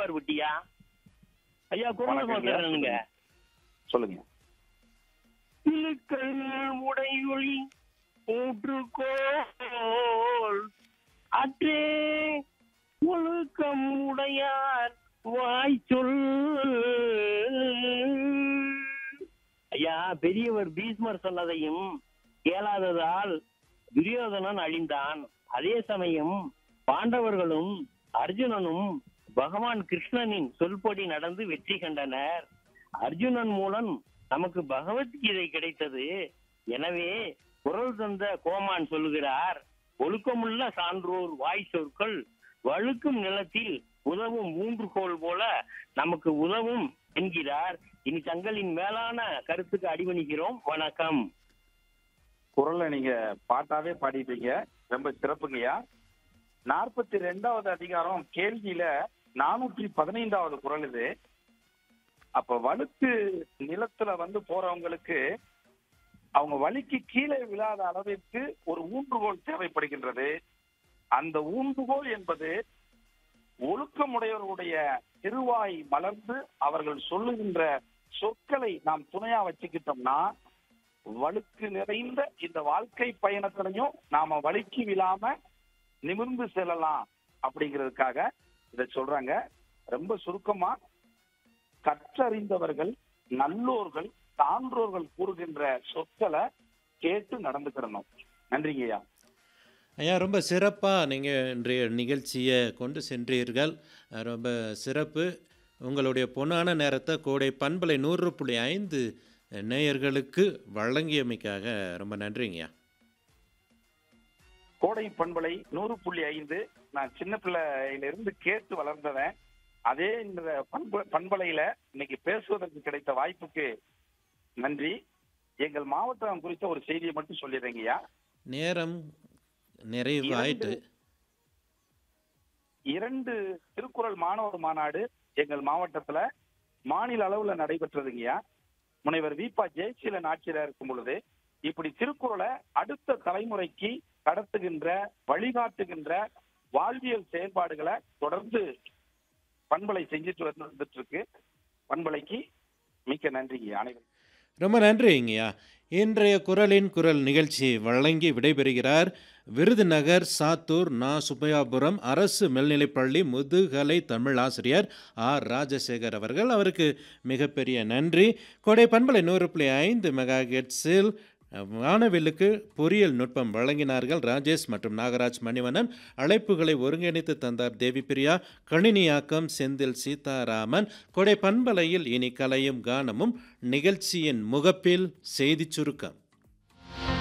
பெரியவர் விட்டியா ஐயா குரல் வணக்கம் ஐயா. சொல்றேனுங்க சொல்லுங்க இழுக்கல் உடையொளி ஊற்றுக்கோள் அற்றே ஒழுக்கம் உடையார் வாய் சொல் ஐயா பெரியவர் பீஷ்மர் சொன்னதையும் கேளாததால் துரியோதனன் அழிந்தான் அதே சமயம் பாண்டவர்களும் அர்ஜுனனும் பகவான் கிருஷ்ணனின் சொல்படி நடந்து வெற்றி கண்டனர் அர்ஜுனன் மூலம் நமக்கு பகவத்கீதை கிடைத்தது எனவே குரல் தந்த கோமான் சொல்லுகிறார் ஒழுக்கமுள்ள சான்றோர் வாய் சொற்கள் வழுக்கும் நிலத்தில் உதவும் ஊன்றுகோல் போல நமக்கு உதவும் என்கிறார் இனி தங்களின் மேலான கருத்துக்கு அடிபணிகிறோம் வணக்கம் குரல்ல நீங்க பாட்டாவே பாடிட்டீங்க ரொம்ப சிறப்புங்கய்யா நாற்பத்தி ரெண்டாவது அதிகாரம் கேள்வியில நானூற்றி பதினைந்தாவது குரல் இது அப்ப வழுக்கு நிலத்துல வந்து போறவங்களுக்கு அவங்க வலிக்கு கீழே விழாத அளவிற்கு ஒரு ஊன்றுகோல் தேவைப்படுகின்றது அந்த ஊன்றுகோல் என்பது ஒழுக்கமுடையவர்களுடைய திருவாய் மலர்ந்து அவர்கள் சொல்லுகின்ற சொற்களை நாம் துணையா வச்சுக்கிட்டோம்னா வழுக்கு நிறைந்த இந்த வாழ்க்கை பயணத்திலையும் நாம வழுக்கி விழாம நிமிர்ந்து செல்லலாம் அப்படிங்கிறதுக்காக இதை சொல்றாங்க ரொம்ப சுருக்கமா கற்றறிந்தவர்கள் நல்லோர்கள் சான்றோர்கள் கூறுகின்ற சொற்களை கேட்டு நடந்துக்கிடணும் நன்றிங்கய்யா ஐயா ரொம்ப சிறப்பாக நீங்கள் இன்றைய நிகழ்ச்சியை கொண்டு சென்றீர்கள் அஹ் ரொம்ப சிறப்பு உங்களுடைய பொன்னான நேரத்தை கோடை பண்பலை நூறு புள்ளி ஐந்து நேயர்களுக்கு வழங்கியமைக்காக ரொம்ப நன்றிங்கய்யா கோடை பண்பலை நூறு புள்ளி ஐந்து நான் சின்ன பிள்ளையில இருந்து கேட்டு வளர்ந்தவன் அதே இந்த பண்பு பண்பலையில இன்னைக்கு பேசுவதற்கு கிடைத்த வாய்ப்புக்கு நன்றி எங்கள் மாவட்டம் குறித்த ஒரு செய்தியை மட்டும் சொல்லிடுறேங்கய்யா நேரம் நிறைவு ஆயிட்டு இரண்டு திருக்குறள் மாணவர் மாநாடு எங்கள் மாவட்டத்துல மாநில அளவுல நடைபெற்றதுங்கய்யா முனைவர் விபா ஜெயசீலன் ஆட்சியரா இருக்கும் பொழுது இப்படி திருக்குறளை அடுத்த தலைமுறைக்கு கடத்துகின்ற வழிகாட்டுகின்ற வாழ்வியல் செயல்பாடுகளை தொடர்ந்து பண்பலை செஞ்சுட்டு வந்துட்டு இருக்கு பண்பலைக்கு மிக்க நன்றிங்க அனைவரும் ரொம்ப நன்றிங்கய்யா இன்றைய குரலின் குரல் நிகழ்ச்சி வழங்கி விடைபெறுகிறார் விருதுநகர் சாத்தூர் நா சுப்பையாபுரம் அரசு மேல்நிலைப்பள்ளி முதுகலை தமிழ் ஆசிரியர் ஆர் ராஜசேகர் அவர்கள் அவருக்கு மிகப்பெரிய நன்றி கொடை பண்பலை நூறு புள்ளி ஐந்து மெகா ஹெட்ஸில் வானவில்லுக்கு பொறியியல் நுட்பம் வழங்கினார்கள் ராஜேஷ் மற்றும் நாகராஜ் மணிவண்ணன் அழைப்புகளை ஒருங்கிணைத்து தந்தார் தேவி பிரியா கணினியாக்கம் செந்தில் சீதாராமன் கொடை பண்பலையில் இனி கலையும் கானமும் நிகழ்ச்சியின் முகப்பில் செய்திச் சுருக்கம்